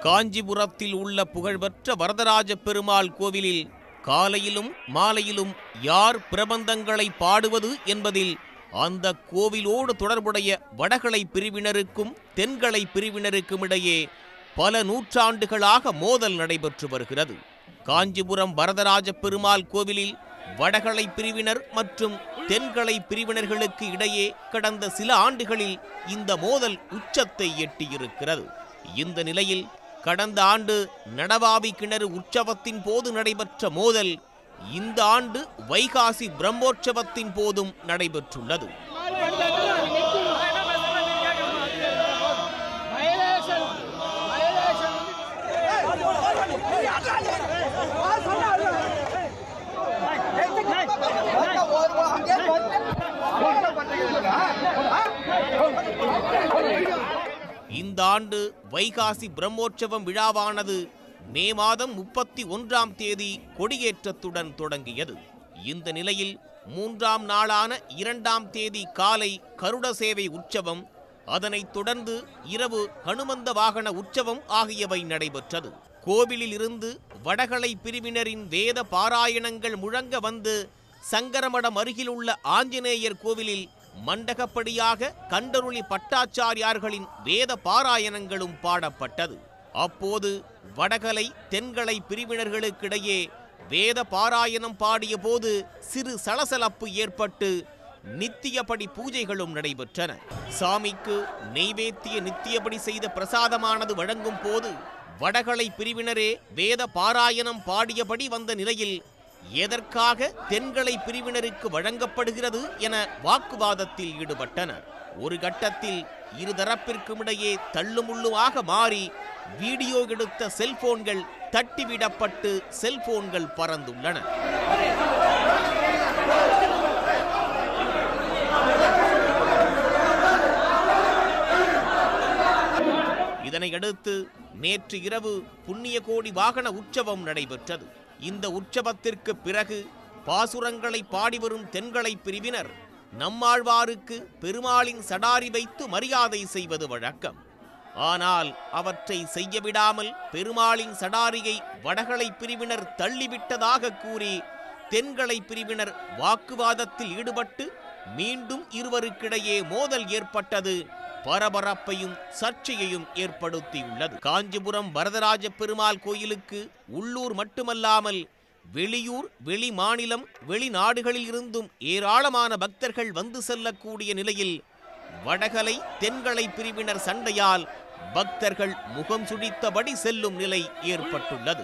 காஞ்சிபுரத்தில் உள்ள புகழ்பெற்ற வரதராஜ பெருமாள் கோவிலில் காலையிலும் மாலையிலும் யார் பிரபந்தங்களை பாடுவது என்பதில் அந்த கோவிலோடு தொடர்புடைய வடகலை பிரிவினருக்கும் தென்கலை பிரிவினருக்கும் இடையே பல நூற்றாண்டுகளாக மோதல் நடைபெற்று வருகிறது காஞ்சிபுரம் வரதராஜ பெருமாள் கோவிலில் வடகலை பிரிவினர் மற்றும் தென்கலை பிரிவினர்களுக்கு இடையே கடந்த சில ஆண்டுகளில் இந்த மோதல் உச்சத்தை எட்டியிருக்கிறது இந்த நிலையில் கடந்த ஆண்டு நடவாவி கிணறு உற்சவத்தின் போது நடைபெற்ற மோதல் இந்த ஆண்டு வைகாசி பிரம்மோற்சவத்தின் போதும் நடைபெற்றுள்ளது இந்த ஆண்டு வைகாசி பிரம்மோற்சவம் விழாவானது மே மாதம் முப்பத்தி ஒன்றாம் தேதி கொடியேற்றத்துடன் தொடங்கியது இந்த நிலையில் மூன்றாம் நாளான இரண்டாம் தேதி காலை கருட சேவை உற்சவம் அதனைத் தொடர்ந்து இரவு ஹனுமந்த வாகன உற்சவம் ஆகியவை நடைபெற்றது கோவிலில் இருந்து வடகலை பிரிவினரின் வேத பாராயணங்கள் முழங்க வந்து சங்கரமடம் அருகில் உள்ள ஆஞ்சநேயர் கோவிலில் மண்டகப்படியாக கண்டருளி பட்டாச்சாரியார்களின் வேத பாராயணங்களும் பாடப்பட்டது அப்போது வடகலை தென்கலை பிரிவினர்களுக்கிடையே வேத பாராயணம் பாடிய போது சிறு சலசலப்பு ஏற்பட்டு நித்தியபடி பூஜைகளும் நடைபெற்றன சாமிக்கு நெய்வேத்திய நித்தியபடி செய்த பிரசாதமானது வழங்கும் போது வடகலை பிரிவினரே வேத பாராயணம் பாடியபடி வந்த நிலையில் எதற்காக தென்கலை பிரிவினருக்கு வழங்கப்படுகிறது என வாக்குவாதத்தில் ஈடுபட்டனர் ஒரு கட்டத்தில் இருதரப்பிற்கும் இடையே தள்ளுமுள்ளுமாக மாறி வீடியோ எடுத்த செல்போன்கள் தட்டிவிடப்பட்டு செல்போன்கள் பறந்துள்ளன இதனையடுத்து நேற்று இரவு புண்ணிய கோடி வாகன உற்சவம் நடைபெற்றது இந்த உற்சவத்திற்கு பிறகு பாசுரங்களை பாடி வரும் தென்கலை பிரிவினர் நம்மாழ்வாருக்கு பெருமாளின் சடாரி வைத்து மரியாதை செய்வது வழக்கம் ஆனால் அவற்றை செய்ய விடாமல் பெருமாளின் சடாரியை வடகலை பிரிவினர் தள்ளிவிட்டதாக கூறி தென்கலை பிரிவினர் வாக்குவாதத்தில் ஈடுபட்டு மீண்டும் இருவருக்கிடையே மோதல் ஏற்பட்டது பரபரப்பையும் சர்ச்சையையும் ஏற்படுத்தியுள்ளது காஞ்சிபுரம் வரதராஜ பெருமாள் கோயிலுக்கு உள்ளூர் மட்டுமல்லாமல் வெளியூர் வெளி மாநிலம் வெளிநாடுகளில் இருந்தும் ஏராளமான பக்தர்கள் வந்து செல்லக்கூடிய நிலையில் வடகலை தென்கலை பிரிவினர் சண்டையால் பக்தர்கள் முகம் சுழித்தபடி செல்லும் நிலை ஏற்பட்டுள்ளது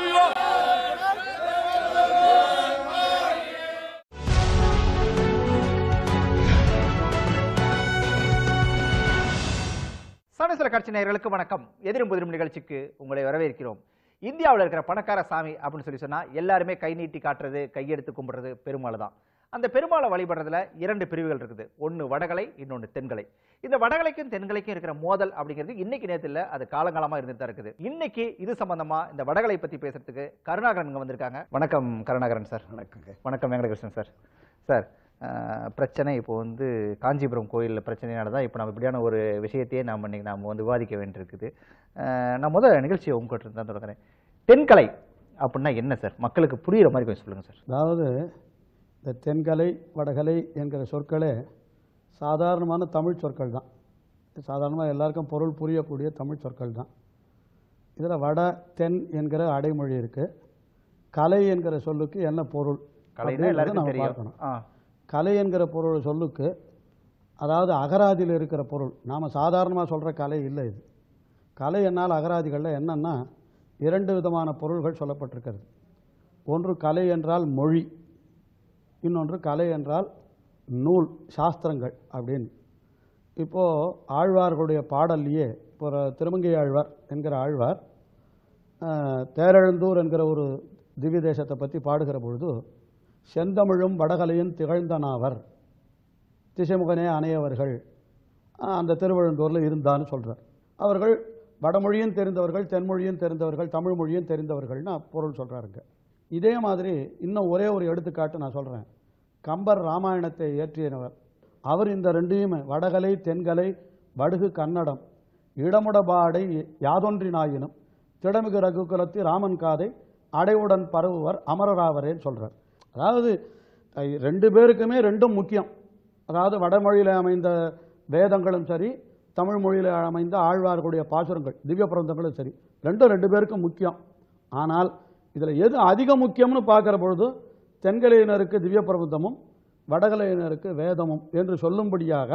சனேஸ்வர காட்சி நேயர்களுக்கு வணக்கம் எதிரும் புதிரும் நிகழ்ச்சிக்கு உங்களை வரவேற்கிறோம் இந்தியாவில் இருக்கிற பணக்கார சாமி அப்படின்னு சொல்லி சொன்னா எல்லாருமே கை நீட்டி காட்டுறது கையெடுத்து கும்பிடுறது பெருமாள் தான் அந்த பெருமாளை வழிபடுறதுல இரண்டு பிரிவுகள் இருக்குது ஒன்று வடகலை இன்னொன்று தென்கலை இந்த வடகலைக்கும் தென்கலைக்கும் இருக்கிற மோதல் அப்படிங்கிறது இன்னைக்கு நேரத்தில் இல்ல அது காலங்காலமா இருந்துட்டு தான் இருக்குது இன்னைக்கு இது சம்பந்தமா இந்த வடகலை பத்தி பேசுறதுக்கு கருணாகரன் இங்க வந்திருக்காங்க வணக்கம் கருணாகரன் சார் வணக்கங்க வணக்கம் வெங்கடகிருஷ்ணன் சார் சார் அஹ், பிரச்சனை இப்போ வந்து காஞ்சிபுரம் கோயிலில் பிரச்சனையால தான் இப்போ நம்ம இப்படியான ஒரு விஷயத்தையே நாம் இன்னைக்கு நாம் வந்து விவாதிக்க வேண்டியிருக்குது அஹ், நான் முதல் நிகழ்ச்சியை உங்ககிட்ட தான் தொடங்குறேன் தென்கலை அப்படின்னா என்ன சார் மக்களுக்கு புரியுற மாதிரி கொஞ்சம் சொல்லுங்கள் சார் அதாவது இந்த தென்கலை வடகலை என்கிற சொற்களே சாதாரணமான தமிழ் சொற்கள் தான் சாதாரணமாக எல்லாருக்கும் பொருள் புரியக்கூடிய தமிழ் சொற்கள் தான் இதில் வட தென் என்கிற அடைமொழி இருக்குது கலை என்கிற சொல்லுக்கு என்ன பொருள் கலைன்னா அப்படின்றத எல்லாருக்கும் நம்ம தெரியும் பார்க்கணும் ஆ கலை என்கிற பொருள் சொல்லுக்கு அதாவது அகராதியில் இருக்கிற பொருள் நாம் சாதாரணமாக சொல்கிற கலை இல்லை இது கலை என்னால் அகராதிகளில் என்னன்னா இரண்டு விதமான பொருள்கள் சொல்லப்பட்டிருக்கிறது ஒன்று கலை என்றால் மொழி இன்னொன்று கலை என்றால் நூல் சாஸ்திரங்கள் அப்படின்னு இப்போது ஆழ்வார்களுடைய பாடல்லையே இப்போ ஒரு திருமங்கை ஆழ்வார் என்கிற ஆழ்வார் அஹ், தேரெழுந்தூர் என்கிற ஒரு திவ்ய தேசத்தை பற்றி பாடுகிற பொழுது செந்தமிழும் வடகலையும் திகழ்ந்தனாவர் திசைமுகனே அணையவர்கள் அஹ், அந்த திருவழுந்தூரில் இருந்தான்னு சொல்கிறார் அவர்கள் வடமொழியும் தெரிந்தவர்கள் தென்மொழியும் தெரிந்தவர்கள் தமிழ் மொழியும் தெரிந்தவர்கள்னு பொருள் சொல்கிறாருங்க இதே மாதிரி இன்னும் ஒரே ஒரு எடுத்துக்காட்டு நான் சொல்கிறேன் கம்பர் ராமாயணத்தை இயற்றியவர் அவர் இந்த ரெண்டையுமே வடகலை தென்கலை வடுகு கன்னடம் இடமுடபாடை யாதொன்றினாயினும் திடமிகு ரகுகுலத்தி ராமன் காதை அடைவுடன் பரவுவர் அமரராவரேன்னு சொல்றார் அதாவது அஹ், ரெண்டு பேருக்குமே ரெண்டும் முக்கியம் அதாவது வடமொழியில் அமைந்த வேதங்களும் சரி தமிழ் மொழியில் அமைந்த ஆழ்வார்களுடைய பாசுரங்கள் திவ்ய பிரபந்தங்களும் சரி ரெண்டும் ரெண்டு பேருக்கும் முக்கியம் ஆனால் இதில் எது அதிக முக்கியம்னு பார்க்குற பொழுது தென்கலையினருக்கு திவ்ய பிரபந்தமும் வடகலையினருக்கு வேதமும் என்று சொல்லும்படியாக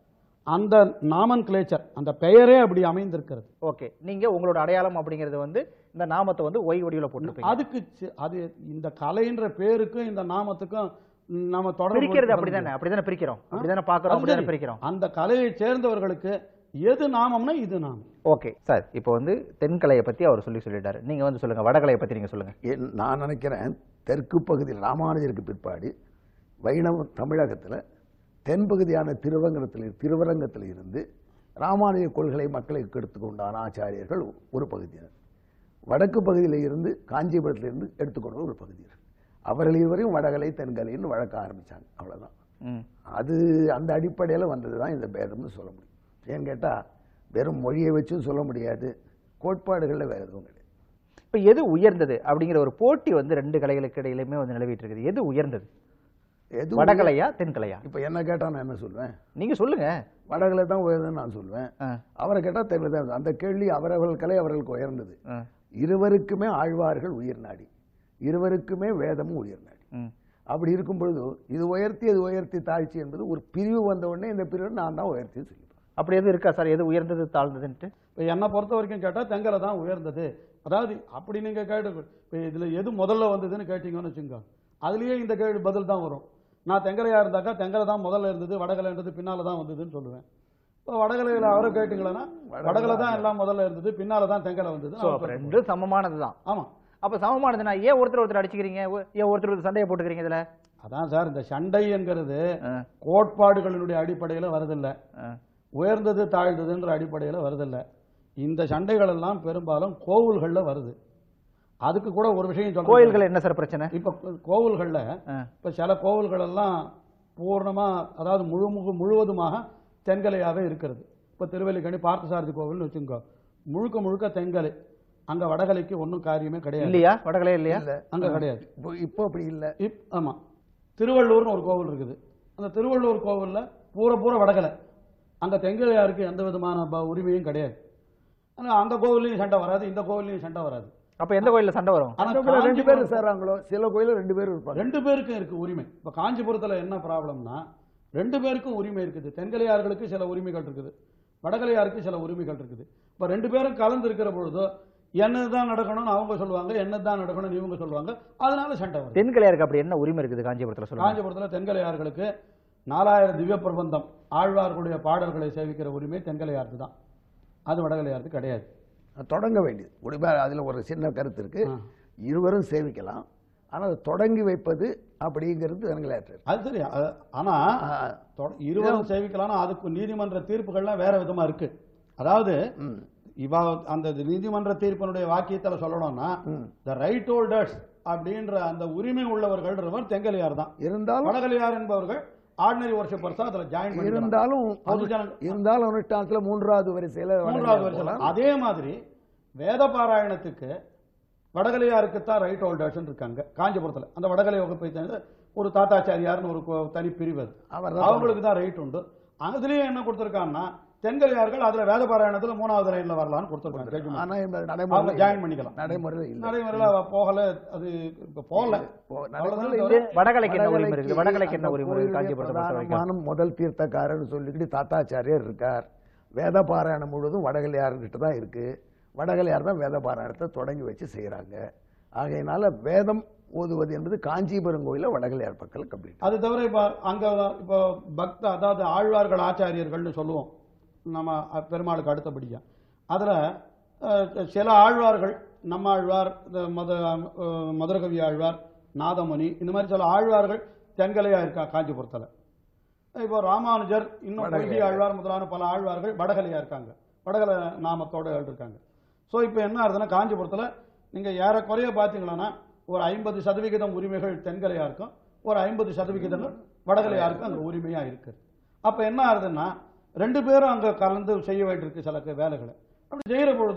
அந்த நாமன் கிளேச்சர் அந்த பெயரே அப்படி அமைந்திருக்கிறது ஓகே நீங்க உங்களோட அடையாளம் அப்படிங்கிறது வந்து இந்த நாமத்தை வந்து ஒய் வடிவில் போட்டிருப்பீங்க அதுக்கு சி- அது இந்த கலைன்ற பேருக்கும் இந்த நாமத்துக்கும் நம்ம தொடர்பு பிரிக்கிறது படுத்த அப்படிதானே முடியாது. அப்படிதானே பிரிக்கிறோம் அப்படிதானே பார்க்கறோம் அது அப்படிதானே சரி. பிரிக்கிறோம் அந்த கலையை சேர்ந்தவர்களுக்கு எது நாமம்னா இது நாமம் ஓகே சார் இப்போ வந்து தென்கலையை பத்தி அவர் சொல்லி சொல்லிட்டாரு நீங்க வந்து சொல்லுங்க வடகலையை பத்தி நீங்க சொல்லுங்க என்- நான் நினைக்கிறேன் தெற்கு பகுதியில் ராமானுஜருக்கு பிற்பாடு வைணவ தமிழகத்தில் தென்பகுதியான திருவங்கத்தில் திருவரங்கத்தில் இருந்து ராமானுஜ கொள்கை மக்களுக்கு எடுத்துக்கொண்டான ஆச்சாரியர்கள் ஒரு பகுதியினர் வடக்கு பகுதியில் இருந்து காஞ்சிபுரத்திலிருந்து எடுத்துக்கொண்ட ஒரு பகுதியினர் அவர்கள் இருவரையும் வடகலை தென்கலைன்னு வழக்க ஆரம்பிச்சாங்க அவ்வளவுதான் ம் அது அந்த அடிப்படையில் வந்தது தான் இந்த பேதம்னு சொல்ல முடியும் ஏன்னு கேட்டால் வெறும் மொழியை வச்சும் சொல்ல முடியாது கோட்பாடுகளில் வேறு எதுவும் கிடையாது இப்போ எது உயர்ந்தது அப்படிங்கிற ஒரு போட்டி வந்து ரெண்டு கலைகளுக்கு இடையிலுமே வந்து நிலவிட்டு இருக்குது எது உயர்ந்தது எது வடகலையா தென்கலையா இப்போ என்ன கேட்டால் நான் என்ன சொல்லுவேன் நீங்க சொல்லுங்க வடகலை தான் உயர்ந்ததுன்னு நான் சொல்லுவேன் ஆ, அவரை கேட்டால் தெரியல தான் அந்த கேள்வி அவரவர்கள் கலை அவர்களுக்கு உயர்ந்தது ஆ, இருவருக்குமே ஆழ்வார்கள் உயிர் நாடி இருவருக்குமே வேதமும் உயிர் நாடி ம். அப்படி இருக்கும் பொழுது இது உயர்த்தி அது உயர்த்தி தாழ்ச்சி என்பது ஒரு பிரிவு வந்த உடனே இந்த பிரிவு நான் தான் உயர்த்தி சொல்லிப்பேன் அப்படி எதுவும் இருக்கா சார் எது உயர்ந்தது தாழ்ந்ததுன்ட்டு இப்போ என்னை பொறுத்த வரைக்கும் கேட்டால் தெங்கலை தான் உயர்ந்தது அதாவது அப்படி நீங்கள் கேட்டு இப்போ இதில் எது முதல்ல வந்ததுன்னு கேட்டீங்கன்னு வச்சுங்க அதுலேயே இந்த கேள்வி பதில் தான் வரும் நான் தெங்கலையாக இருந்தாக்கா தெங்கலை தான் முதல்ல இருந்தது வடகலைன்றது பின்னால் தான் வந்ததுன்னு சொல்லுவேன் இப்போ வடகலையில் அவரை கேட்டிங்களன்னா வடகலை தான் எல்லாம் முதல்ல இருந்தது பின்னால் தான் தெங்கலை வந்தது ஸோ அப்போ ரெண்டும் சமமானது தான் ஆமாம் அப்போ சமமானதுன்னா ஏன் ஒருத்தர் ஒருத்தர் அடிச்சுக்கிறீங்க ஒ- ஏன் ஒருத்தர் ஒருத்தர் சண்டையை போட்டுக்கிறீங்க இதுல அதான் சார் இந்த சண்டை என்கிறது ஆ, கோட்பாடுகளினுடைய அடிப்படையில் வருதில்லை ஆ. உயர்ந்தது தாழ்ந்ததுன்ற அடிப்படையில் வருதில்லை இந்த சண்டைகள் எல்லாம் பெரும்பாலும் கோவில்களில் வருது அதுக்கு கூட ஒரு விஷயம் சொல்றேன் கோயில்கள் என்ன சார் பிரச்சனை இப்போ கோவில்களில் ஆ, இப்போ சில கோவில்கள் எல்லாம் பூர்ணமாக அதாவது முழு முழு- முழுவதுமாக தென்கலையாகவே இருக்கிறது இப்போ திருவல்லிக்கணி பார்த்தசாரதி கோவில்னு வச்சுக்கோ முழுக்க முழுக்க தென்கலை அங்கே வடகலைக்கு ஒன்றும் காரியமே கிடையாது இல்லையா வடகலை இல்லையா இல்லை அங்கே கிடையாது இப்போ இப்போ அப்படி இல்லை இப் ஆமாம் திருவள்ளூர்னு ஒரு கோவில் இருக்குது அந்த திருவள்ளூர் கோவிலில் பூர பூர வடகலை அங்கே தெங்கலையாருக்கு எந்த விதமான ப- உரிமையும் கிடையாது ஆனால் அந்த கோவில்லையும் சண்டை வராது இந்த கோவில்லையும் சண்டை வராது அப்ப எந்த கோயில்ல சண்டை வரும் ஆனா அந்த கோயில்ல ரெண்டு பேரும் காஞ்சிபுரம் சேர்றாங்களோ சில கோயில ரெண்டு பேரும் இருப்பாங்க ரெண்டு பேருக்கும் இருக்கு உரிமை இப்போ காஞ்சிபுரத்தில் என்ன ப்ராப்ளம்னா ரெண்டு பேருக்கும் உரிமை இருக்குது தென்கலையார்களுக்கு சில உரிமைகள் இருக்குது வடகலையாருக்கு சில உரிமைகள் இருக்குது இப்போ ரெண்டு பேரும் கலந்து இருக்கிற பொழுது என்னது தான் நடக்கணும்னு அவங்க சொல்லுவாங்க என்னது தான் நடக்கணும்னு இவங்க சொல்லுவாங்க அதனால சண்டை வருது தென்கலையாருக்கு அப்படி என்ன உரிமை இருக்குது காஞ்சிபுரத்துல சொல்லுங்க காஞ்சிபுரத்தில் தென்கலையார்களுக்கு நாலாயிரம் திவ்ய பிரபந்தம் ஆழ்வார்களுடைய பாடல்களை சேவிக்கிற உரிமை தென்கலையாருக்கு தான் அது வடகலையாருக்கு கிடையாது தொடங்க வேண்டியது உடனே அதுல ஒரு சின்ன கருத்து இருக்கு ஆ. இருவரும் சேவிக்கலாம் ஆனா அதை தொடங்கி வைப்பது அப்படிங்கிறது தென்கலையாற்று அது சரி அது- ஆனா தொட- இருவரும் சேவிக்கலாம்னா அதுக்கு நீதிமன்ற தீர்ப்புகள்லாம் வேற விதமா இருக்கு அதாவது ம் இவ அந்த நீதிமன்ற தீர்ப்பினுடைய வாக்கியத்துல சொல்லணும்னா ம். த ரைட் ஹோல்டர்ஸ் அப்படின்ற அந்த உரிமை உள்ளவர்கள்ன்றவர் தெங்கலியார் தான் இருந்தாலும் வடகலியார் என்பவர்கள் ஆர்டினரி வருஷப்பர்ஸ் அதுல ஜாயின் பண்ணி இருந்தாலும் அது ஜன- இருந்தாலும் அனுஷ்டானத்துல மூன்றாவது வரிசையில மூன்றாவது வடகலை வருஷம் போலாம். அதே மாதிரி வேத பாராயணத்துக்கு வடகலையாருக்கு தான் ரைட் ஹோல்டர்ஸ் இருக்காங்க காஞ்சிபுரத்துல அந்த வடகலை வகுப்பை சேர்ந்த ஒரு தாத்தாச்சாரியார்னு ஒரு கோ- தனி பிரிவு அது அவர்தான் அவங்களுக்கு தான் ரைட் உண்டு அதுலயும் என்ன கொடுத்திருக்காங்கன்னா தென்கலையார்கள் அதுல வேத பாராயணத்துல மூணாவது லைன்ல வரலாம்னு கொடுத்திருக்காங்க judgment. ஆனா இந்த அவங்க நடைமுறை ஜாயின் பண்ணிக்கலாம் நடைமுறையில் இல்லை நடைமுறையில் அவ போகல அது இப்ப போகல இப்போ அவ்வளவுதான் நடைமுறையில் தவிர- இல்லை. வடகலைக்கு என்ன உரிமை வடகலைக்கு இருக்குது வடகலைக்கு என்ன அந்த உரிமை இருக்குது கோயிலுடைய காஞ்சிபுரத்தை பொறுத்த வரைக்கும் பிரதானமான முதல் தீர்த்தக்காரர்னு சொல்லிக்கிட்டு தாத்தாச்சாரியர் இருக்கார் வேத பாராயணம் முழுவதும் வடகலையார்கிட்ட தான் இருக்கு வடகலையார் தான் வேத பாராயணத்தை தொடங்கி வச்சு செய்யறாங்க ஆகையினால வேதம் ஓதுவது என்பது காஞ்சிபுரம் கோயில வடகலையார் பக்கம் கம்ப்ளீட் அது தவிர இப்ப அங்க இப்போ பக்த அதாவது ஆழ்வார்கள் ஆச்சாரியர்கள்னு சொல்லுவோம் நம்ம அ- பெருமாளுக்கு அடுத்தபடியா அதுல அஹ், சில ஆழ்வார்கள் நம்ம ஆழ்வார் இந்த மத அஹ், மதுரகவி ஆழ்வார் நாதமுனி இந்த மாதிரி சில ஆழ்வார்கள் தென்கலையா இருக்கா காஞ்சிபுரத்துல இப்போ ராமானுஜர் இன்னும் வடகலை. பொய்கை ஆழ்வார் முதலான பல ஆழ்வார்கள் வடகலையா இருக்காங்க வடகலை நாமத்தோட இருக்காங்க ஸோ இப்போ என்ன ஆகுதுன்னா காஞ்சிபுரத்துல நீங்க ஏறக்குறைய பார்த்தீங்கன்னா ஒரு ஐம்பது சதவிகிதம் உரிமைகள் தென்கலையா இருக்கும் ஒரு ஐம்பது சதவிகிதங்கள் வடகலையாருக்கு அங்க உரிமையா இருக்கு அப்ப என்ன ஆகுதுன்னா ரெண்டு பேரும் அங்க கலந்து செய்ய வேண்டியிருக்கு சில க- வேலைகளை அப்படி செய்யற பொழுது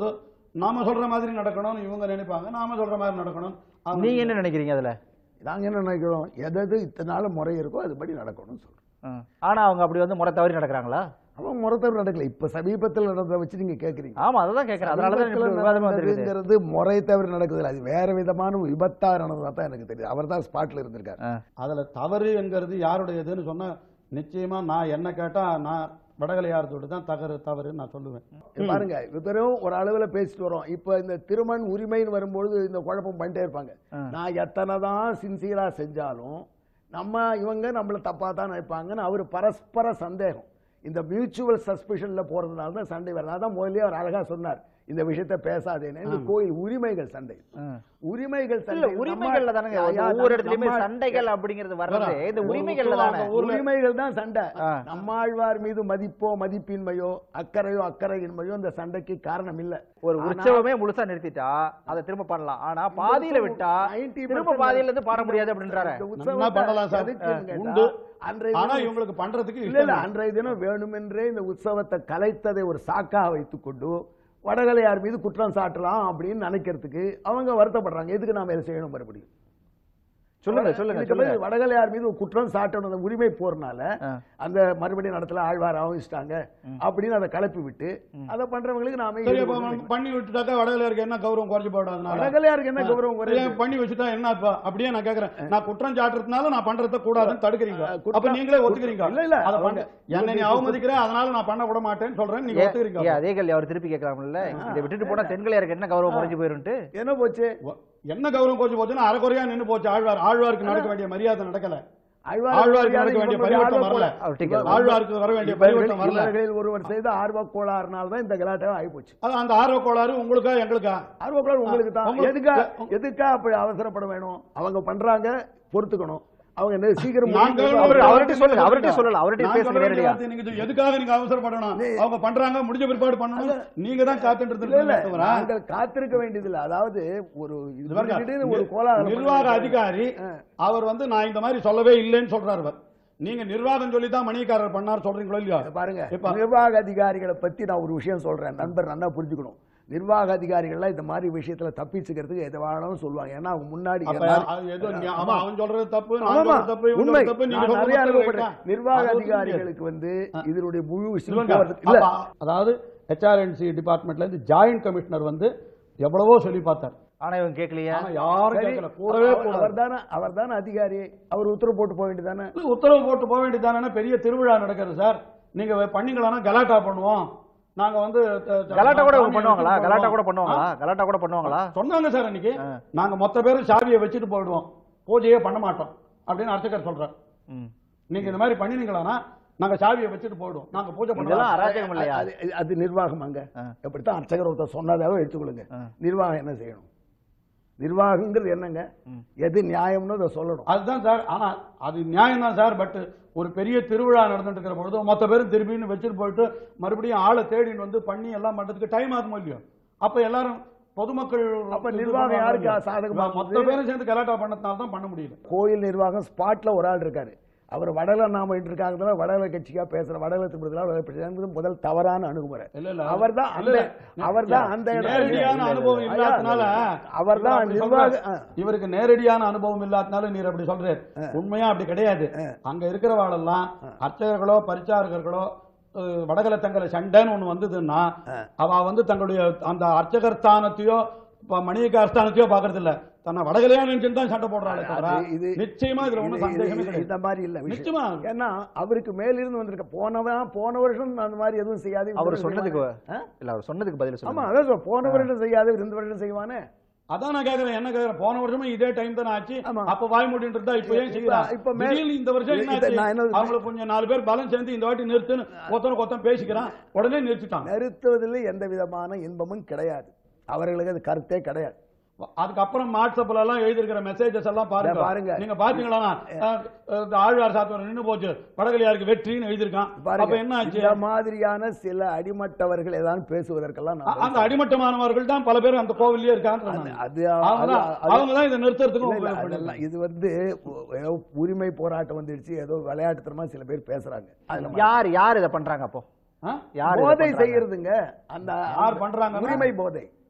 நாம சொல்ற மாதிரி நடக்கணும்னு இவங்க நினைப்பாங்க நாம சொல்ற மாதிரி நடக்கணும் அவங்க நீங்க என்ன நினைக்கிறீங்க அதுல நாங்க என்ன நினைக்கிறோம் எது எது இத்தனை நாள் முறை இருக்கோ அதுபடி நடக்கணும்னு சொல்றோம் ம். ஆனா அவங்க அப்படி வந்து முறை தவறி நடக்கிறாங்களா அவன் முறைத்தவர் நடக்கல இப்ப சமீபத்தில் நடந்ததை வச்சு நீங்க கேக்குறீங்க ஆமா அததான் கேக்குறேன் அதனாலதான் சமீபத்துல இப்படி விவாதமா வந்திருக்குது நடந்ததுங்கிறது முறை தவறு நடக்குது இல்ல. அது வேற விதமான விபத்தா நடந்ததா தான் எனக்கு தெரியுது அவர் தான் ஸ்பாட்ல இருந்திருக்காரு ஆ. அதுல தவறு என்கிறது யாருடையதுன்னு சொன்னா நிச்சயமா நான் என்ன கேட்டா நான் வடகலையாரத்தோடு தான் தகரு தவறுன்னு நான் சொல்லுவேன் இப்ப பாருங்க வெறும் ஒரு அளவுல பேசிட்டு வரோம் இப்ப இந்த திருமண் உரிமைன்னு வரும்பொழுது இந்த குழப்பம் பண்ணிட்டே இருப்பாங்க ஆ. நான் எத்தனை தான் சின்சியரா செஞ்சாலும் நம்ம இவங்க நம்மள தப்பா தான் நினைப்பாங்கன்னு அவர் பரஸ்பர சந்தேகம் இந்த மியூச்சுவல் சஸ்பிஷன்ல போறதுனால தான் சண்டை வருது அதான் முதல்லயே அவர் அழகா சொன்னார் இந்த விஷயத்த பேசாதேன்னு இந்த கோயில் உரிமைகள் சண்டை ம். உரிமைகள் இல்ல சண்டை உரிமைகள்ல தானங்க நம்ம- யா, ஒவ்வொரு இடத்துலயுமே நம்ம- சண்டைகள் அப்படிங்கிறது வர்றது வரா. இந்த ஒரு உரிமைகள்ல உத்தரவாக தானே ஊர்ல- உரிமைகள் தான் சண்டை ஆ. நம்மாழ்வார் மீது மதிப்போ மதிப்பின்மையோ அக்கறையோ அக்கறையின்மையோ இந்த சண்டைக்கு காரணம் இல்ல ஒரு ஆனா- உற்சவமே முழுசா நிறுத்திட்டா அதை திரும்ப பண்ணலாம் ஆனா பாதியில விட்டா 90% திரும்ப பாதியில இருந்து பாட முடியாது அப்படின்றாரு இந்த நல்லா உற்சவத்தை பண்ணலாம் சார் எதுக்குன்னு கேட்டா, உண்டு அன்றைய ஆனா தினம் இவங்களுக்கு பண்றதுக்கு இல்ல இல்ல இஷ்டம் இல்லை. அன்றைய தினம் வேணுமென்றே இந்த உற்சவத்தை கலைத்ததை ஒரு சாக்கா வைத்துக்கொண்டு வடகலையார் மீது குற்றம் சாட்டலாம் அப்படின்னு நினைக்கிறதுக்கு அவங்க வருத்தப்படுறாங்க எதுக்கு நாம இதை செய்யணும் மறுபடியும் சொல்லுங்க சொல்லுங்க இதுக்கு சொல்லுங்க பிறகு வடகலையார் மீது ஒரு குற்றம் சாட்டணும் அந்த உரிமை போறனால ஆ. அந்த மறுபடியும் நடத்தல ஆழ்வார் ஆவகிச்சிட்டாங்க அப்படின்னு அதை கலப்பி விட்டு அதை பண்றவங்களுக்கு நாம சரி ஈடு அப்ப கொடுக்கணும். பண்ணி விட்டுட்டாக்கா வடகலையாருக்கு என்ன கௌரவம் குறைஞ்சு போயிடும் அதனால வடகலையாருக்கு என்ன கௌரவம் குறையுது? ஏன் பண்ணி வச்சுட்டா என்ன இப்ப அப்படியே நான் கேக்குறேன் நான் குற்றம் சாட்டுறதுனால நான் பண்றத கூடாதுன்னு தடுக்கிறீங்க அஹ், குற்றம் அப்ப நீங்களே ஒத்துக்கிறீங்க இல்ல, இல்ல, அத அவங்க- பண்ண என்ன நீ அவமதிக்கிற அதனால நான் பண்ண விட மாட்டேன்னு சொல்றேன் நீங்க ஏ- ஒத்துக்கிறீங்க ஏ, அதே கேள்வி அவர் திருப்பி கேட்கலாம்ல இதை விட்டுட்டு போனா தென்கலையாருக்கு என்ன கௌரவம் குறைஞ்சு போயிருன்ட்டு என்ன போச்சு ஒ- என்ன கௌரவம் குறைஞ்சு போச்சுன்னா அரைக்குறையா நின்னு போச்சு ஆழ்வார் ஆழ்வாருக்கு நடக்க வேண்டிய மரியாதை நடக்கல ஆழ்வார் ஆழ்வாருக்கு நடக்க வேண்டிய இவங்களுடைய பரிவட்டம் ஆர்வ வரல கோளாறு. அவர் டிக்கெட் ஆழ்வாருக்கு வர வேண்டிய இவர்கள் பரிவட்டம் வரல இவர்களில் ஒருவர் செய்த ஆர்வ கோளாறுனால தான் இந்த கலாட்டம் ஆகி போச்சு அது அந்த ஆர்வ கோளாறு உங்களுக்கா எங்களுக்கா ஆர்வ கோளாறு உங்களுக்கு தான் உங்களுக்கு- எதுக்கா எதுக்கா அப்படி அவசரப்பட வேணும் அவங்க பண்றாங்க பொறுத்துக்கணும் அவங்க என்ன சீக்கிரம் நாங்க முடிக்கணும். அவரு- அவரு- அவர்கிட்ட சொல்லுங்க, அவர்கிட்ட சொல்லல, அவர்கிட்ட நான் பேசுங்க சொல்ல வேண்டிய நேரடியா. வார்த்தை நீங்க இது எதுக்காக நீங்க அவசரப்படணும் அவங்க பண்றாங்க முடிஞ்ச பிற்பாடு பண்ணணும் நீங்க தான் காத்துட்டு இல்ல, இல்ல, இருக்கீங்க தவிர நாங்கள் காத்திருக்க வேண்டியதில்லை அதாவது ஒரு இது பாருங்க, திடீர்னு ஒரு கோலாகலம் நிர்வாக பண்ணி- அதிகாரி அவர் வந்து நான் இந்த மாதிரி சொல்லவே இல்லைன்னு சொல்றாரு அவர் நீங்க நிர்வாகம் சொல்லி தான் மணிக்காரர் பண்ணார் சொல்றீங்களோ இல்லையா இத பாருங்க இப்ப- நிர்வாக அதிகாரிகளை பத்தி நான் ஒரு விஷயம் சொல்றேன் நண்பர் நல்லா புரிஞ்சுக்கணும் நிர்வாக அதிகாரிகள்லாம் இந்த மாதிரி விஷயத்துல தப்பிச்சுக்கிறதுக்கு எதை வேணாலும் சொல்லுவாங்க ஏன்னா அவங்க முன்னாடி அப்ப எல்லாரும்- அது ஏதோ நீ- அவன் அவன் சொல்றது தப்பு நான் ஆமா, சொல்றது தப்பு இவன் உண்மை. சொல்றது தப்பு நீங்க நான் சொல்றது நிறைய தப்பு அனுபவப்படுறேன். ரைட்டா? நிர்வாக அது ஒத்துக்க முடியாது. அதிகாரிகளுக்கு வந்து இதனுடைய முழு விஷயம் சொல்லுங்க. போறது- இல்ல அப்ப- அதாவது ஹெச்ஆர்என்சி டிபார்ட்மெண்ட்ல இருந்து ஜாயிண்ட் கமிஷனர் வந்து எவ்வளவோ சொல்லி பார்த்தார் ஆனா இவங்க கேட்கலையா ஆனா யாரும் சரி, கேட்கல கூடவே அவர் கூடாது அவர்தானே அவர்தானே அதிகாரி அவர் உத்தரவு போட்டு போக வேண்டியதானே உத்தரவு போட்டு போக வேண்டியதானே பெரிய திருவிழா நடக்கிறது சார் நீங்க பண்ணீங்களான்னா கலாட்டா பண்ணுவோம் நாங்க வந்து த- த- கலாட்டா கூட சாமி பண்ணுவாங்களா எடுத்துட்டு கலாட்டா கூட போவோம். பண்ணுவாங்களா கலாட்டா கூட பண்ணுவாங்களா சொன்னாங்க சார் அன்னைக்கு ஆ. நாங்க மொத்த பேரும் சாவியை வச்சுட்டு போயிடுவோம் பூஜையே பண்ண மாட்டோம் அப்படின்னு அர்ச்சகர் சொல்றார் ம். நீங்க இந்த மாதிரி பண்ணினீங்களான்னா நாங்க சாவியை வச்சுட்டு போயிடுவோம் நாங்க பூஜை இதெல்லாம் பண்ணலாம் அராஜகம் இல்லையா அது அது நிர்வாகம் அங்க ஆ. எப்படித்தான் அர்ச்சகர் ஒருத்தர் சொன்னதாவே எடுத்துக்கொள்ளுங்க ஆ. நிர்வாகம் என்ன செய்யணும் நிர்வாகங்கிறது என்னங்க ம். எது நியாயம்னு அதை சொல்லணும் அதுதான் சார் ஆனா அது நியாயம் தான் சார் பட் ஒரு பெரிய திருவிழா நடந்துட்டு இருக்கிற பொழுது மொத்த பேரும் திரும்பின்னு வச்சுட்டு போயிட்டு மறுபடியும் ஆளை தேடின்னு வந்து பண்ணி எல்லாம் பண்றதுக்கு டைம் ஆகுமோ இல்லையோ அப்ப எல்லாரும் பொதுமக்கள் அப்ப இது நிர்வாகம் பண்றாங்க யாருக்கு இல்லையா? சாதகமா மொத்த இருந்தது? பேரும் சேர்ந்து கலாட்டா பண்ணதுனால தான் பண்ண முடியல கோயில் நிர்வாகம் ஸ்பாட்ல ஒரு ஆள் இருக்காரு அவர் வடல நாம இருக்காங்க வடல கட்சிக்கா பேசுற வடல திருப்பதில முதல் தவறான அணுகுமுறை இல்ல இல்ல அவர்தான் அந்த இல்ல, அவர்தான் அந்த நேரடியான இடத்துல அனுபவம் இல்லாதனால அவர்தான் இவர் அப்படி நிர்வாக சொல்றார். இவருக்கு நேரடியான அனுபவம் இல்லாதனால நீர் அப்படி சொல்றாரு உண்மையா அப்படி கிடையாது அங்க இருக்கிறவாளெல்லாம் அர்ச்சகர்களோ பரிச்சாரகர்களோ அஹ், வடகல தங்கல சண்டைன்னு ஒண்ணு வந்ததுன்னா அவ வந்து தங்களுடைய அந்த அர்ச்சகர் ஸ்தானத்தையோ இப்ப மணியக்கார ஸ்தானத்தையோ பாக்குறது இல்ல தன்னை வடகலையா நினைச்சுன்னு தான் சண்டை போடுறாளே தவிர அது இது- நிச்சயமா இதுல ஒண்ணும் இது- சந்தேகமே இது- கிடையாது இந்த மாதிரி இல்ல விஷயம். நிச்சயமா ஏன்னா அவருக்கு மேலிருந்து வந்திருக்க போனவன் போன வருஷம் அந்த மாதிரி எதுவும் செய்யாது இந்த அவர் வருஷம் சொன்னதுக்கு செய்வானே. ஆ? இல்ல அவர் சொன்னதுக்கு பதில் ஆமா சொல்லுங்க அதான் சொல்றேன். போன வருஷம் செய்யாது இந்த வருஷம் செய்வானே அதான் நான் கேக்குறேன் என்ன கேக்குறேன் போன வருஷமும் இதே டைம் தானே ஆச்சு ஆமா. அப்ப வாய் மூடிட்டு இருந்தா இப்ப ஏன் இப்ப- செய்யறான் இப்ப மே- திடீர்னு இந்த வருஷம் என்ன இத ஆச்சு நான் என்ன- அவங்களுக்கு கொஞ்சம் நாலு பேர் பலம் சேர்ந்து இந்த வாட்டி நிறுத்துன்னு ஒருத்தன கொத்தம் பேசிக்கிறான் உடனே நிறுத்திட்டாங்க நிறுத்துவதில் எந்த விதமான இன்பமும் கிடையாது அவர்களுக்கு அது கருத்தே கிடையாது அதுக்கப்புறம் வாட்ஸ்அப்ல எல்லாம் எழுதிருக்கிற மெசேஜஸ் எல்லாம் பாருங்க இத பாருங்க. நீங்க பாத்தீங்களா அஹ், இந்த ஆழ்வார் சாத்தவர் நின்னு போச்சு வடகலியாருக்கு வெற்றின்னு எழுதியிருக்கான் அப்ப பாருங்க என்ன ஆச்சு இந்த மாதிரியான சில அடிமட்டவர்கள் ஏதாவது பேசுவதற்கெல்லாம் நான் அ- அந்த அடிமட்டமானவர்கள் தான் பல பேர் அந்த கோவில்லயே இருக்காங்க அது அது அவங்க தான் அது- அவங்க தான் இதை நிறுத்துறதுக்கு இல்ல, இல்ல, உபயோகப்படுது. அதெல்லாம் இது வந்து ஒ- ஏதோ உரிமை போராட்டம் வந்துடுச்சு ஏதோ விளையாட்டுத்தனமா சில பேர் பேசுறாங்க அதுல யார் யார் இதை பண்றாங்க அப்போ ஆ? யார் இதை போதை பண்றாங்க? செய்யறதுங்க அந்த யார் பண்றாங்கன்னா- உரிமை போதை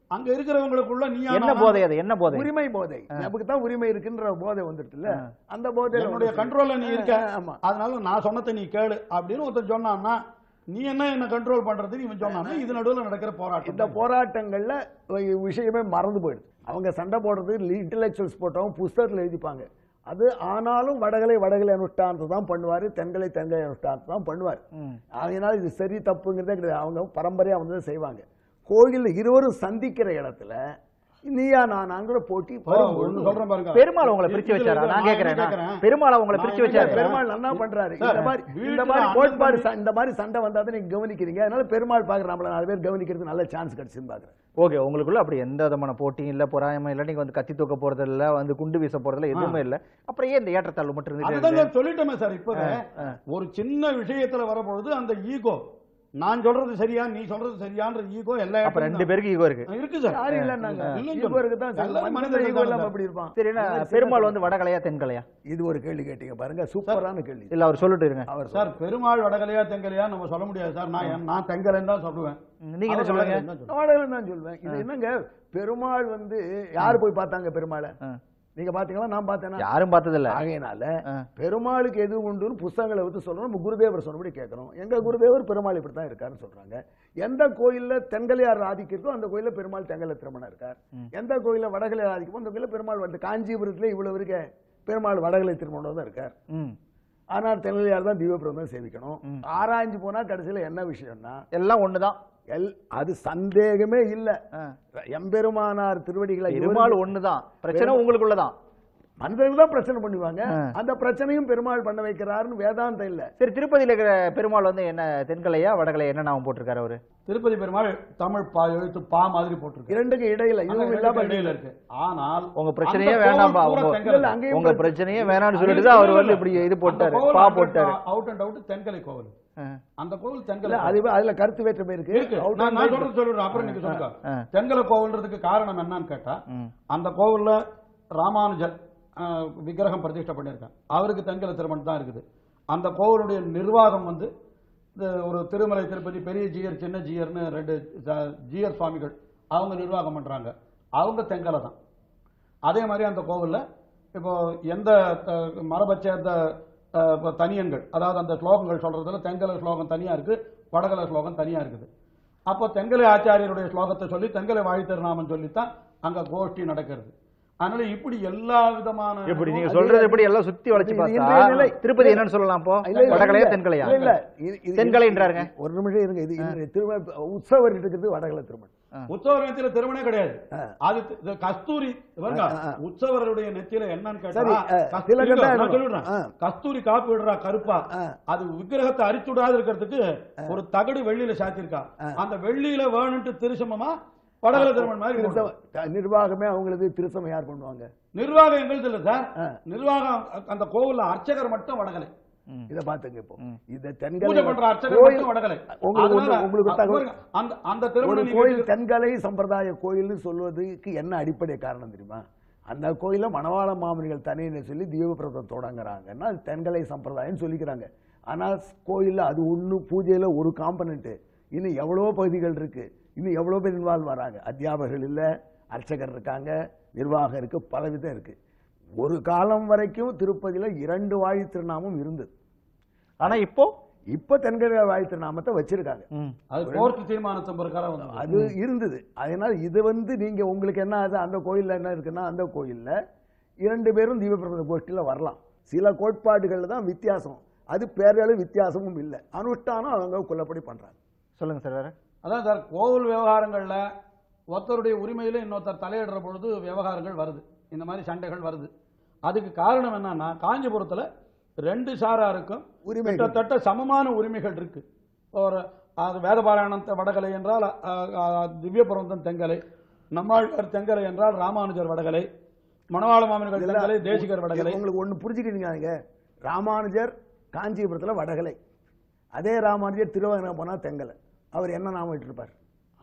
அங்க இருக்கிறவங்களுக்குள்ள நீ என்ன போதை அது என்ன போதை உரிமை போதை நமக்கு தான் உரிமை இருக்குன்ற போதை வந்துட்டுல அந்த போதை என்னுடைய கண்ட்ரோல்ல நீ இருக்க ஆமா அதனால நான் சொன்னதை நீ கேளு அப்படின்னு ஒருத்தன் சொன்னான்னா நீ என்ன என்ன கண்ட்ரோல் பண்றதுக்கு இவன் சொன்னான்னா இது நடுவுல நடக்கிற போராட்டம் இந்த போராட்டங்கள்ல வி- விஷயமே மறந்து போயிடுது அவங்க சண்டை போடுறது இன்டலெக்சுவல்ஸ் போட்டவங்க புஸ்தகத்தில் எழுதிப்பாங்க அது ஆனாலும் வடகலை வடகலை அனுஷ்டானத்தை தான் பண்ணுவார் தென்கலை தென்கலை அனுஷ்டானத்தை தான் பண்ணுவார் ம். அதனால இது சரி தப்புங்கிறதே கிடையாது அவங்க பரம்பரையாக வந்து செய்வாங்க கோயிலில் இருவரும் சந்திக்கிற இடத்துல நீயா நானாங்கிற போட்டி வரும்பொழுது ஒண்ணு சொல்றேன் பாருங்க பெருமாள் உங்களை பிரிச்சு இதுல வச்சாரா நான் நான் கேக்குறேன் என்ன நான். கேக்குறேன்? பெருமாள் உங்களை நான் பிரிச்சு என்ன வச்சாரு கேக்குறேன்? பெருமாள் நல்லா பண்றாரு சார், இந்த மாதிரி வீட்டுல இந்த மாதிரி அண்ணன் கோட்பாடு தம்பி- ச- இந்த மாதிரி சண்டை வந்தா தான் நீங்க கவனிக்கிறீங்க அதனால பெருமாள் பாக்குற நம்மள நாலு பேர் கவனிக்கிறது நல்ல சான்ஸ் கிடைச்சுன்னு பாக்குறேன் ஓகே உங்களுக்குள்ள அப்படி எந்த விதமான போட்டியும் இல்ல பொறாயமும் இல்ல நீங்க வந்து கத்தி தூக்க போறது இல்ல வந்து குண்டு வீச போறது இல்ல எதுவுமே இல்ல அப்புறம் ஏன் இந்த ஏற்றத்தாழ்வு மட்டும் இருந்துட்டே அதுதான் இருக்கு? சொல்லிட்டோமே சார் இப்பவே ஒரு சின்ன விஷயத்துல வரப்பொழுது அந்த ஈகோ நான் சொல்றது சரியா நீ சொல்றது சரியான்ற ஈகோ எல்லா அப்ப ரெண்டு பேருக்கு ஈகோ இருக்கு இருக்கு சார் யாரும் இல்லைன்னாங்க இல்லைன்னு ஈகோ இருக்கு தான் எல்லாரும் மனித மனிதர்கள் ஈகோ இல்லாம தான் அப்படி இருப்பான் சரி என்ன பெருமாள் வந்து வடகலையா தென்கலையா இது ஒரு கேள்வி கேட்டீங்க பாருங்க சூப்பரான கேள்வி இல்ல அவர் சொல்லிட்டு இருங்க அவர் சார் பெருமாள் வடகலையா தெங்கலையா நம்ம சொல்ல முடியாது சார் நான் நான் தெங்கலைன்னு தான் சொல்லுவேன் ம், நீங்க என்ன அவர் சொல்லுங்க வடகலைன்னு தான் சொல்லுவேன். நாடகம் நான் சொல்வேன் இது என்னங்க பெருமாள் வந்து யார் போய் பார்த்தாங்க பெருமாளை ஆ. நீங்க பாத்தீங்களா நான் பார்த்தேனா யாரும் பார்த்தது இல்ல ஆகையினால ஆ. பெருமாளுக்கு எது உண்டுன்னு புஸ்தகங்களை வந்து சொல்லணும் நம்ம குருதேவர் சொன்னபடி கேட்கணும் எங்க குருதேவர் பெருமாள் இப்படி தான் இருக்காருன்னு சொல்றாங்க எந்த கோயில்ல தென்கலையார் ஆதிக்கிறதோ அந்த கோயில்ல பெருமாள் தெங்கல திருமணம் இருக்கார் எந்த கோயில்ல வடகலையார் ஆதிக்கமோ அந்த கோயில்ல பெருமாள் வந்து காஞ்சிபுரத்துல இவ்வளவு இருக்க பெருமாள் வடகலை திருமணம் தான் இருக்கார் ம். ஆனால் தென்கலையார் தான் திவ்யபிரதம் சேவிக்கணும் ஆராய்ஞ்சு போனா கடைசியில என்ன விஷயம்னா எல்லாம் ஒண்ணுதான் எல் அது சந்தேகமே இல்ல ஆ. எம்பெருமானார் திருவடிகளை பெருமாள் ஒண்ணுதான் பிரச்சனை உங்களுக்குள்ளதான் மனிதர்கள் தான் பிரச்சனை பண்ணுவாங்க ஆ. அந்த பிரச்சனையும் பெருமாள் பண்ண வைக்கிறாருன்னு வேதாந்தம் இல்ல சரி திருப்பதியில இருக்கிற பெருமாள் வந்து என்ன தென்கலையா வடகலையா என்ன நாமம் போட்டிருக்காரு அவரு திருப்பதி பெருமாள் தமிழ் பா எழுத்து பா மாதிரி போட்டிருக்கு இரண்டுக்கு இடையில அங்க இதுவும் ரெண்டுக்கும் இல்லாம இடையில இருக்கு ஆனால் உங்க பிரச்சனையே அந்த வேண்டாம்பா கோவில் பூரா உங்க தெங்கலை. இல்ல, அங்கேயும் உங்க பிரச்சனை- பிரச்சனையே வேணாம்னு சொல்லிட்டு தான் அவர் வந்து இப்படி இது போட்டாரு பா போட்டாரு அவுட் அண்ட் அவுட் தென்கலை கோவில் ஆ. அந்த கோவில் இல்ல தென்கலை அது அதுல கருத்து வேற்றுமை இருக்கு இருக்கு Out நான் and நான் out. சொல்றது சொல்லிடுறேன் அப்புறம் நீங்க சொல்லுங்க ஆ. தென்கலை கோவில்ன்றதுக்கு காரணம் என்னன்னு கேட்டா ம். அந்த கோவில்ல ராமானுஜர் ஆ, விக்கிரகம் பிரதிஷ்டை பண்ணியிருக்காங்க அவருக்கு தென்கலை திருமணம் தான் இருக்குது அந்த கோவிலுடைய நிர்வாகம் வந்து இந்த ஒரு திருமலை திருப்பதி பெரிய ஜீயர் சின்ன ஜீயர்னு ரெண்டு ஜ- ஜீயர் சுவாமிகள் அவங்க நிர்வாகம் பண்றாங்க அவங்க தெங்கலை தான் அதே மாதிரி அந்த கோவில்ல இப்போ எந்த த- மரபைச் சேர்ந்த அஹ், இப்போ தனியன்கள் அதாவது அந்த ஸ்லோகங்கள் சொல்றதுல தெங்கல ஸ்லோகம் தனியா இருக்கு வடகல ஸ்லோகம் தனியா இருக்குது அப்போ தெங்கலை ஆச்சாரியருடைய ஸ்லோகத்தை சொல்லி தெங்கலை வாழ்த்திருநாமம் சொல்லித்தான் அங்க கோஷ்டி நடக்கிறது அதனால இப்படி எல்லா விதமான எப்படி நீங்க சொல்றது எப்படி எல்லாம் சுத்தி வளைச்சு இது பார்த்தா இன்றைய நிலை. திருப்பதி என்னன்னு சொல்லலாம் அப்போ இல்ல, இல்ல, வடகலையா இல்ல. தென்கலையா இல்ல, இல்ல. இது- இது- தென்கலைன்றாருங்க. ஒரு நிமிஷம் இருங்க இது இன்றைய திருமண உற்சவர் இருக்கிறது வடகலை திருமணம் உற்சவர் நெத்தியில திருமணே கிடையாது ஆ. அது தி- இது கஸ்தூரி பாருங்க, ஆ, ஆ. உற்சவருடைய நெத்தியில என்னன்னு கேட்டா சரி, ஆ, கஸ்தூரி- திலகம் தான் நான் வேணும். சொல்லிடுறேன் ஆ. கஸ்தூரி காப்பு விடுறா கருப்பா ஆ. அது விக்கிரகத்தை அரிச்சுடாது இருக்கிறதுக்கு ஒரு தகடு வெள்ளியில சாத்திருக்கா அந்த வெள்ளியில வேணும்ட்டு திருசமமா படகல திருமணம் மாதிரி போடுறா. திருசம- நிர்வாகமே அவங்களது திருசமம் யார் பண்ணுவாங்க நிர்வாகம் எங்களுது இல்ல சார் ஆ. நிர்வாகம் அந்த கோவில்ல அர்ச்சகர் மட்டும் வடகலை இத பாத்துங்க இப்போ இந்த பூஜை தென்கலை பண்ற அர்ச்சகர் கோயில் மட்டும் வடகலை உங்களுக்கு அதனால ஒண்ணு- உங்களுக்கு அ- தகவல் பாருங்க, அந்த அந்த ஒரு திருமணம் நீங்க கோயில் தென்கலை சம்பிரதாய கோயில்னு சொல்வதுக்கு என்ன அடிப்படை காரணம் தெரியுமா அந்த கோயில மணவாள மாமனிகள் தனியினை சொல்லி தீபபிரதம் தொடங்குறாங்கன்னா அது தென்கலை சம்பிரதாயம் சொல்லிக்கிறாங்க ஆனா கோயில்ல அது ஒண்ணு பூஜையில ஒரு காம்பனண்ட் இன்னும் எவ்வளவோ பகுதிகள் இருக்கு இன்னும் எவ்வளவு பேர் இன்வால்வ் வராங்க அத்தியாபகர்கள் இல்ல அர்ச்சகர் இருக்காங்க நிர்வாகம் இருக்கு பலவிதம் இருக்கு ஒரு காலம் வரைக்கும் திருப்பதியில இரண்டு வாழி திருநாமம் இருந்தது ஆனா இப்போ இப்ப தென்கலை வாழி திருநாமத்தை வச்சிருக்காங்க ம். அது கோர்ட் தீர்மானத்தின் பிரகாரம் வந்து அது இருந்தது அதனால இது வந்து நீங்க உங்களுக்கு என்ன ஆகுது அந்த கோயில்ல என்ன இருக்குன்னா அந்த கோயில்ல இரண்டு பேரும் தீபபிரபந்த கோஷ்டியில வரலாம் சில கோட்பாடுகள்ல தான் வித்தியாசம் அது பேரளவு வித்தியாசமும் இல்லை அனுஷ்டானம் அவங்க கொல்லப்படி பண்றாங்க சொல்லுங்க சார் வேற அதான் சார் கோவில் விவகாரங்கள்ல ஒருத்தருடைய உரிமையில இன்னொருத்தர் தலையிடுற பொழுது விவகாரங்கள் வருது இந்த மாதிரி சண்டைகள் வருது அதுக்கு காரணம் என்னன்னா காஞ்சிபுரத்துல ரெண்டு சாராருக்கும் உரிமைகள். கிட்டத்தட்ட சமமான உரிமைகள் இருக்கு ஒரு அது வேதபாராயணம் வடகலை என்றால் அ, அ, திவ்யபுரந்தன் தெங்கலை நம்மாழ்வார் தெங்கலை என்றால் ராமானுஜர் வடகலை மணவாள மாமன்கள் தெங்கலை தேசிகர் வடகலை உங்களுக்கு ஒண்ணு புரிஞ்சுக்கிட்டீங்க ராமானுஜர் காஞ்சிபுரத்துல வடகலை அதே ராமானுஜர் திருவகனம் போனா தெங்கலை அவர் என்ன நாமம் இட்டிருப்பார்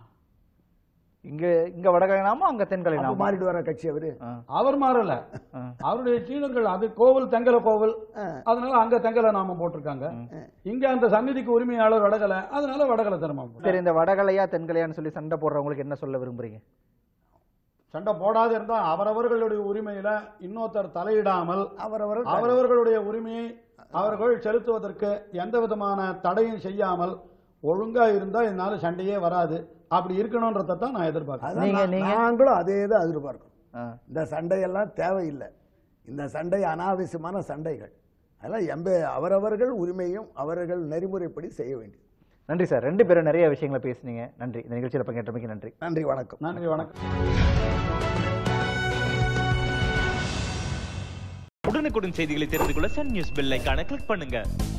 இங்க இங்க வடகலை நாம அங்க தென்கலை அப்ப நாம மாறிட்டு வர கட்சி அவரு ஆ, அவர் மாறல ஆ. அவருடைய சீனர்கள் அது கோவில் தெங்கல கோவில் ஆ. அதனால அங்க தெங்கல நாமம் போட்டிருக்காங்க இங்க அந்த சந்நிதிக்கு உரிமையாளர் வடகலை அதனால வடகலை திருமணம் சரி இந்த வடகலையா தென்கலையான்னு சொல்லி சண்டை போடுறவங்களுக்கு என்ன சொல்ல விரும்புறீங்க சண்டை போடாது இருந்தால் அவரவர்களுடைய உரிமையில இன்னொருத்தர் தலையிடாமல் அவரவர் அவரவர்களுடைய உரிமையை அவர்கள் செலுத்துவதற்கு எந்த விதமான தடையும் செய்யாமல் ஒழுங்கா இருந்தா இதனால சண்டையே வராது அப்படி இருக்கணும்ன்றதை தான் நான் எதிர்பார்க்கிறேன் அதான் நீங்க- நான்- நீங்க- நாங்களும் அதே தான் எதிர்பார்க்கிறோம் ஆ. இந்த சண்டையெல்லாம் தேவையில்லை இந்த சண்டை அனாவசியமான சண்டைகள் அதெல்லாம் எம்ப அவரவர்கள் உரிமையும் அவர்கள் நெறிமுறைப்படி செய்ய வேண்டியது நன்றி சார் ரெண்டு பேரும் நிறைய விஷயங்களை பேசுனீங்க நன்றி இந்த நிகழ்ச்சியில் பங்கேற்றமைக்கு நன்றி நன்றி வணக்கம் நன்றி வணக்கம் உடனுக்குடன் செய்திகளை தெரிந்து கொள்ள சன் நியூஸ் பெல் ஐகானை கிளிக் பண்ணுங்க